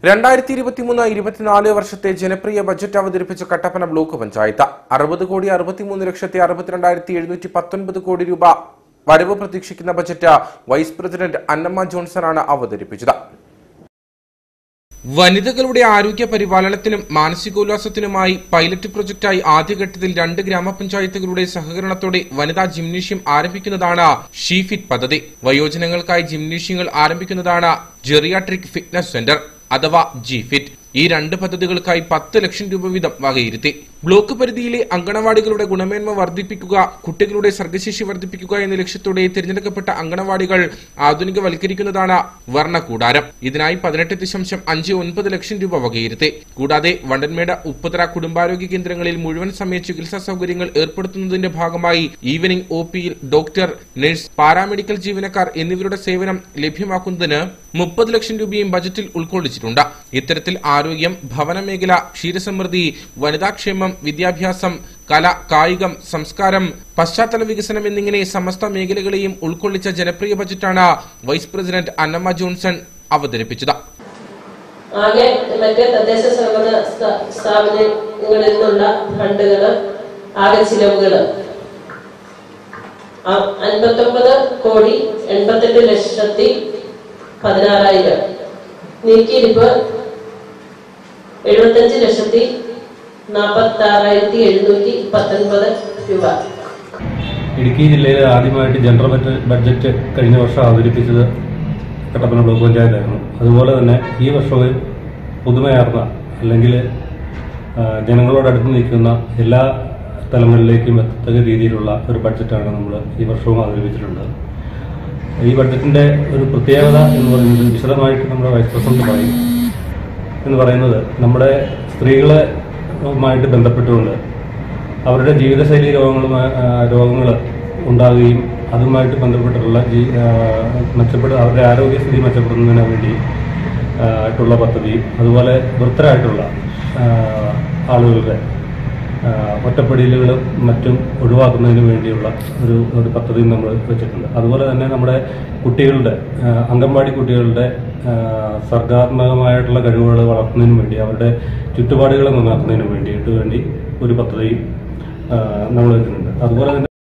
രണ്ടായിരത്തി ഇരുപത്തിമൂന്ന് ഇരുപത്തിനാല് വർഷത്തെ ജനപ്രിയ ബജറ്റ് അവതരിപ്പിച്ച കട്ടപ്പന ബ്ലോക്ക് പഞ്ചായത്ത് അറുപത് കോടി അറുപത്തിമൂന്ന് ലക്ഷത്തി അറുപത്തിരണ്ടായിരത്തി എഴുന്നൂറ്റി പത്തൊൻപത് കോടി രൂപ വരവ് പ്രതീക്ഷിക്കുന്ന ബജറ്റ് വൈസ് പ്രസിഡന്റ് അന്നമ്മ ജോൺസണാണ് അവതരിപ്പിച്ചത് വനിതകളുടെ ആരോഗ്യ പരിപാലനത്തിനും മാനസികോല്ലാസത്തിനുമായി പൈലറ്റ് പ്രൊജക്ടായി ആദ്യഘട്ടത്തിൽ രണ്ട് ഗ്രാമപഞ്ചായത്തുകളുടെ സഹകരണത്തോടെ വനിതാ ജിംനേഷ്യം ആരംഭിക്കുന്നതാണ് ഷീഫിറ്റ് പദ്ധതി വയോജനങ്ങൾക്കായി ജിംനേഷ്യങ്ങൾ ആരംഭിക്കുന്നതാണ് ജെറിയാട്രിക് ഫിറ്റ്നസ് സെന്റർ അഥവാ ജി ഫിറ്റ് ഈ രണ്ട് പദ്ധതികൾക്കായി പത്ത് ലക്ഷം രൂപ വീതം വകയിരുത്തി ബ്ലോക്ക് പരിധിയിലെ അങ്കണവാടികളുടെ ഗുണമേന്മ വർദ്ധിപ്പിക്കുക കുട്ടികളുടെ സർഗശേഷി വർദ്ധിപ്പിക്കുക എന്ന ലക്ഷ്യത്തോടെ തിരഞ്ഞെടുക്കപ്പെട്ട അങ്കണവാടികൾ ആധുനികവൽക്കരിക്കുന്നതാണ് വർണ്ണകൂടാരം ഇതിനായി പതിനെട്ട് ദശാംശം അഞ്ച് ഒൻപത് ലക്ഷം രൂപ വകയിരുത്തി കൂടാതെ വണ്ടൻമേട് ഉപ്പുതറ കുടുംബാരോഗ്യ കേന്ദ്രങ്ങളിൽ മുഴുവൻ സമയ ചികിത്സാ സൗകര്യങ്ങൾ ഏർപ്പെടുത്തുന്നതിന്റെ ഭാഗമായി ഈവനിംഗ് ഒ പിയിൽ ഡോക്ടർ നഴ്സ് പാരാമെഡിക്കൽ ജീവനക്കാർ എന്നിവരുടെ സേവനം ലഭ്യമാക്കുന്നതിന് മുപ്പത് ലക്ഷം രൂപയും ബജറ്റിൽ ഉൾക്കൊള്ളിച്ചിട്ടുണ്ട് ഇത്തരത്തിൽ ആരോഗ്യം ഭവന മേഖല ക്ഷീരസമൃദ്ധി വനിതാക്ഷേമം വിദ്യാഭ്യാസം കല കായികം സംസ്കാരം പശ്ചാത്തല വികസനം എന്നിങ്ങനെ സമസ്ത മേഖലകളെയും ഉൾക്കൊള്ളിച്ച ജനപ്രിയ ബജറ്റാണ് വൈസ് പ്രസിഡന്റ് അന്നമ്മ ജോൺസൺ അവതരിപ്പിച്ചത് ആകെ മറ്റ് തദ്ദേശ സ്വയംഭരണ സ്ഥാ- സ്ഥാപനങ്ങളിൽ നിന്നുള്ള ഫണ്ടുകൾ ആകെ ചിലവുകൾ അൻപത്തൊമ്പത് കോടി എൺപത്തെട്ട് ലക്ഷത്തി പതിനാറായിരം നീക്കിയിരിപ്പ് എഴുപത്തഞ്ച് ലക്ഷത്തി നാൽപ്പത്തി ആറായിരത്തി എഴുന്നൂറ്റി പത്തൊൻപത് രൂപ ഇടുക്കി ജില്ലയിൽ ആദ്യമായിട്ട് ജനറൽ ബജറ്റ് ബഡ്ജറ്റ് കഴിഞ്ഞ വർഷം അവതരിപ്പിച്ചത് കട്ടപ്പന ബ്ലോക്ക് പഞ്ചായത്തായിരുന്നു അതുപോലെ തന്നെ ഈ വർഷവും പുതുമയാർന്ന അല്ലെങ്കിൽ ആ, ജനങ്ങളോടടുത്ത് നിൽക്കുന്ന എല്ലാ തലങ്ങളിലേക്കും എത്തത്തക്ക രീതിയിലുള്ള ഒരു ബഡ്ജറ്റാണ് നമ്മൾ ഈ വർഷവും അവതരിപ്പിച്ചിട്ടുള്ളത് ഈ ബഡ്ജറ്റിന്റെ ഒരു പ്രത്യേകത എന്ന് പറയുന്നത് വിശദമായിട്ട് നമ്മുടെ വൈസ് പ്രസിഡന്റ് പറയും എന്ന് പറയുന്നത് നമ്മുടെ സ്ത്രീകളുമായിട്ട് ബന്ധപ്പെട്ടുകൊണ്ട് അവരുടെ ജീവിതശൈലി രോഗങ്ങളുമായി രോഗങ്ങൾ ഉണ്ടാകുകയും അതുമായിട്ട് ബന്ധപ്പെട്ടിട്ടുള്ള ജീ ആ, മെച്ചപ്പെടു അവരുടെ ആരോഗ്യസ്ഥിതി മെച്ചപ്പെടുന്നതിന് വേണ്ടി ആ, ആയിട്ടുള്ള പദ്ധതിയും അതുപോലെ വൃത്തരായിട്ടുള്ള ആ, ആളുകളുടെ ആ, ഒറ്റപ്പെടലുകളും മറ്റും ഒഴിവാക്കുന്നതിന് വേണ്ടിയുള്ള ഒരു ഒരു പദ്ധതിയും നമ്മൾ വെച്ചിട്ടുണ്ട് അതുപോലെ തന്നെ നമ്മുടെ കുട്ടികളുടെ ആ, അംഗൻവാടി കുട്ടികളുടെ ആ, സർഗാത്മകമായിട്ടുള്ള കഴിവുകൾ വളർത്തുന്നതിന് വേണ്ടി അവരുടെ ചുറ്റുപാടുകളെ നന്നാക്കുന്നതിന് വേണ്ടിയിട്ട് വേണ്ടി ഒരു പദ്ധതിയും ആ, നമ്മൾ വെച്ചിട്ടുണ്ട് അതുപോലെ തന്നെ